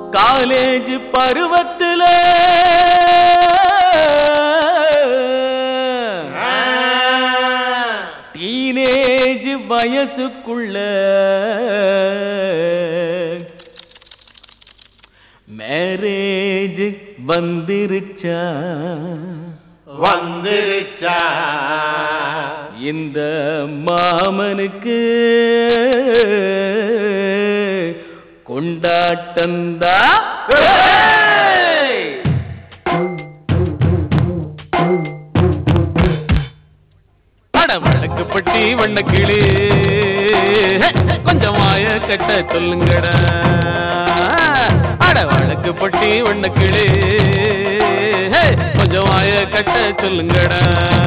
College பருவத்துல teenage வயசுக்குள்ள marriage வந்துருச்சா வந்துருச்சா இந்த மாமனுக்கு கொண்டாட்டந்தா பட வழக்கு பட்டி வண்ண கிளி கொஞ்சம் வாய கட்ட சொல்லுங்கடா அட வழக்கு பட்டி வண்ண கிளி கொஞ்சம் வாய கட்ட சொல்லுங்கடா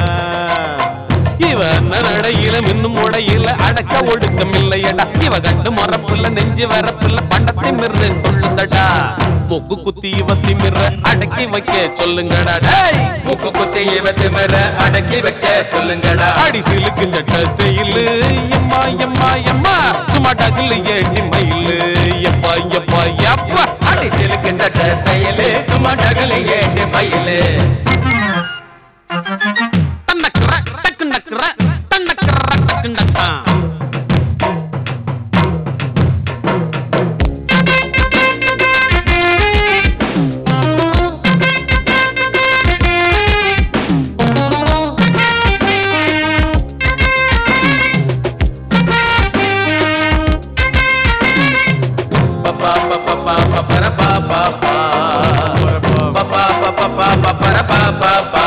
இவ நடையில இன்னும் உடையில அடக்க ஒடுக்கம் இல்லையடா இவ கண்டு மரப்புள்ள நெஞ்சு வரப்புள்ள பண்டத்தை மிர்ரு சொல்லுங்கடா மூக்கு குத்தி இவ திமிர அடக்கி வைக்க சொல்லுங்கடா டேய் முக்கு குத்தி இவத்து மேல அடக்கி வைக்க சொல்லுங்கடா அடி சிலுக்கு சட்டத்தையிலு எம்மா எம்மா எம்மா சும்மா டகுலு ஏட்டி மயிலு எப்பா எப்பா எப்பா அடி சிலுக்கின்ற தையலு சும்மா டகலு ஏட்டு மயிலு தன்னக்கற டக்கு நக்கற தன்னக்கற டக்கு நக்கா பப்பா பப்பா பப்பா பர பாப்பா பா பப்பா பப்பா பப்பா பர பாப்பா பா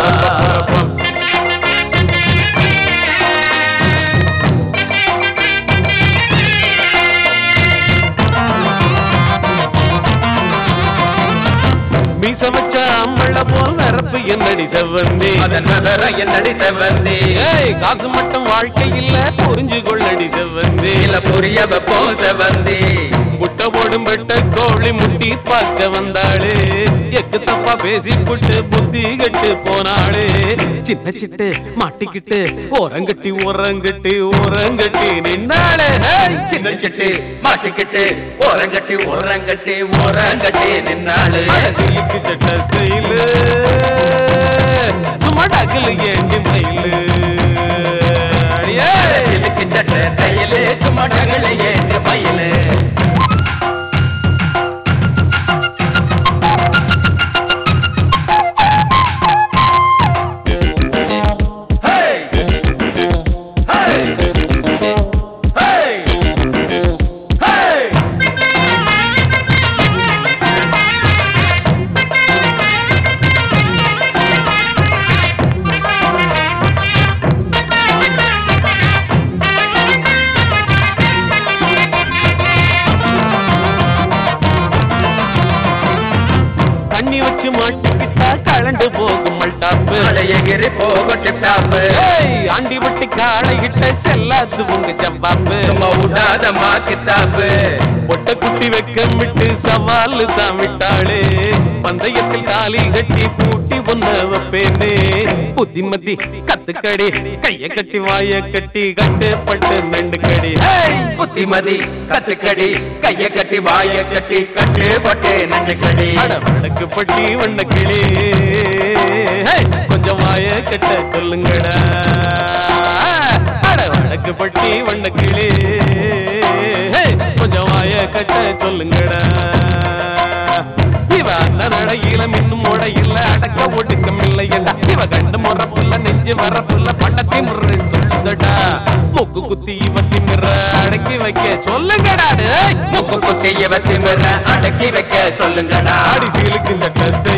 மீச வச்ச அம்மள போல் வரப்பு என்னடி செவ்வந்தி அதன் நகர என்னடி செவந்தி ஏய் காசு மட்டும் வாழ்க்கை இல்ல புரிஞ்சு கொள்ளடி செவ்வந்தி இல்ல புரியவ போ செவந்தி முட்டை போடும் வெட்ட கோழி முட்டி பார்க்க வந்தாளே எக்கு தப்பா பேசி புட்டு புத்தி கட்டு போனாளே சின்ன சிட்டு மாட்டிக்கிட்டு ஓரங்கட்டி ஓரங்கட்டி ஓரங்கட்டி நின்னாளே ஏய், சின்ன சிட்டு மாட்டிக்கிட்டு ஓரங்கட்டி ஓரங்கட்டி ஓரங்கட்டி நின்னாளு அழகிலுக்கு சட்ட செயலு சும்மா டக்குல ஏஞ்சி மயிலு அடியே. சிலுக்கின்ற தையலு சும்மா டகலு ஏட்டு மயிலு Hey! Hey! Hey! Hey! தண்ணி வச்சு மாட்டிக்கிட்டா கலண்டு போகும் மல்டாப்பு மலையகிரி போகட்டும் டாப்பு ஏய், ஆண்டி வட்டி காளை கிட்ட செல்லாது உங்க ஜம்பாப்பு சும்மா விடாத மாக்கிட்டாப்பு பொட்ட குட்டி வைக்க விட்டு சவாலு தான் விட்டாளே பந்தயத்தில் காலி கட்டி பூட்டி ஒன்ன வைப்பேனே புத்திமதி கத்துக்கடி கைய கட்டி வாய கட்டி கட்டுப்பட்டு நண்டு கடி ஏய், புத்திமதி கத்துக்கடி கைய கட்டி வாய கட்டி கட்டு பட்டு நஞ்சு கடி அட வடக்கு பட்டி வண்ண கிளி ஏய், கொஞ்சம் வாய கட்ட சொல்லுங்கடா அட வடக்கு பட்டி வண்ண கிளி ஏய், கொஞ்சம் வாய கட்ட சொல்லுங்கடா இவ அந்த நடையில மின்னும் முடையில அடக்க ஒடுக்கம் இல்லையடா இவ கண்டு முறப்புள்ள நெஞ்சு வரப்புள்ள பட்டத்தை முறை சொல்லுங்கடா மூக்கு குத்தி இவ திமிர அடக்கி வைக்க சொல்லுங்கடா டேய். முக்கு குத்தி இவ திமிர அடக்கி வைக்க சொல்லுங்கடா ஆடி சீலுக்கு சட்டத்தை